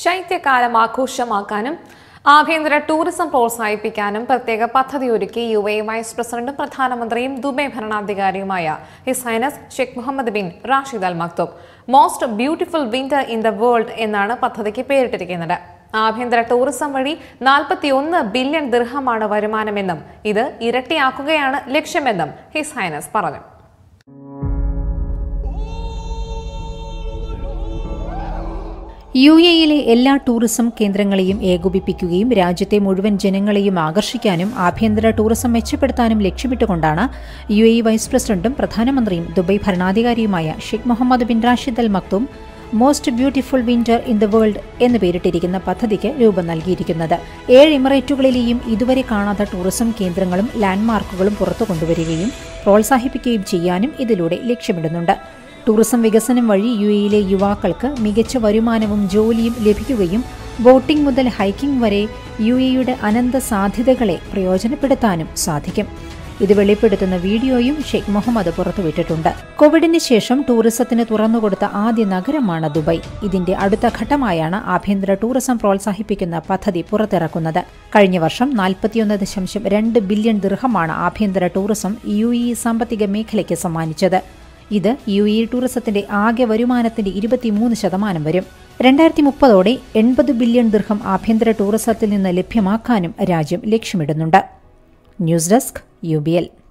ശൈത്യകാലം ആഘോഷമാക്കാനും ആഭ്യന്തര ടൂറിസം പ്രോത്സാഹിപ്പിക്കാനും പ്രത്യേക പദ്ധതി ഒരുക്കി യു എ വൈസ് പ്രസിഡന്റും പ്രധാനമന്ത്രിയും ദുബൈ ഭരണാധികാരിയുമായ His Highness Sheikh Mohammed bin Rashid Al Maktoum most beautiful winter in the world എന്നാണ് പദ്ധതിക്ക് പേരിട്ടിരിക്കുന്നത് ആഭ്യന്തര ടൂറിസം വഴി നാൽപ്പത്തിയൊന്ന് ബില്യൺ ദിർഹമാണ് വരുമാനമെന്നും ഇത് ഇരട്ടിയാക്കുകയാണ് ലക്ഷ്യമെന്നും ഹിസ് ഹൈനസ് പറഞ്ഞു യു എയിലെ എല്ലാ ടൂറിസം കേന്ദ്രങ്ങളെയും ഏകോപിപ്പിക്കുകയും രാജ്യത്തെ മുഴുവൻ ജനങ്ങളെയും ആകർഷിക്കാനും ആഭ്യന്തര ടൂറിസം മെച്ചപ്പെടുത്താനും ലക്ഷ്യമിട്ടുകൊണ്ടാണ് യു എ വൈസ് പ്രസിഡന്റും പ്രധാനമന്ത്രിയും ദുബൈ ഭരണാധികാരിയുമായ Sheikh Mohammed bin Rashid Al Maktoum most beautiful winter in the world എന്ന് പേരിട്ടിരിക്കുന്ന പദ്ധതിക്ക് രൂപം നൽകിയിരിക്കുന്നത് ഏഴ് എമിറേറ്റുകളിലെയും ഇതുവരെ കാണാത്ത ടൂറിസം കേന്ദ്രങ്ങളും ലാൻഡ്മാർക്കുകളും പുറത്തു കൊണ്ടുവരികയും പ്രോത്സാഹിപ്പിക്കുകയും ചെയ്യാനും ഇതിലൂടെ ലക്ഷ്യമിടുന്നുണ്ട് ടൂറിസം വികസനം വഴി യു എയിലെ യുവാക്കൾക്ക് മികച്ച വരുമാനവും ജോലിയും ലഭിക്കുകയും ബോട്ടിംഗ് മുതൽ ഹൈക്കിംഗ് വരെ യു എയുടെ അനന്ത സാധ്യതകളെ പ്രയോജനപ്പെടുത്താനും സാധിക്കും ഇത് വെളിപ്പെടുത്തുന്ന വീഡിയോയും ഷെയ്ഖ് മുഹമ്മദ് പുറത്തുവിട്ടിട്ടുണ്ട് കോവിഡിന് ശേഷം ടൂറിസത്തിന് തുറന്നുകൊടുത്ത ആദ്യ നഗരമാണ് ദുബൈ ഇതിന്റെ അടുത്ത ഘട്ടമായാണ് ആഭ്യന്തര ടൂറിസം പ്രോത്സാഹിപ്പിക്കുന്ന പദ്ധതി പുറത്തിറക്കുന്നത് കഴിഞ്ഞ വർഷം നാൽപ്പത്തിയൊന്ന് ദശാംശം രണ്ട് ബില്യൺ ദിർഹമാണ് ആഭ്യന്തര ടൂറിസം യു ഇ സാമ്പത്തിക മേഖലയ്ക്ക് സമ്മാനിച്ചത് ഇത് യു ഇ ടൂറിസത്തിന്റെ ആകെ വരുമാനത്തിന്റെ ഇരുപത്തിമൂന്ന് ശതമാനം വരും രണ്ടായിരത്തി മുപ്പതോടെ എൺപത് ബില്യൺ ദിർഹം ആഭ്യന്തര ടൂറിസത്തിൽ നിന്ന് ലഭ്യമാക്കാനും രാജ്യം ലക്ഷ്യമിടുന്നുണ്ട് news desk U B L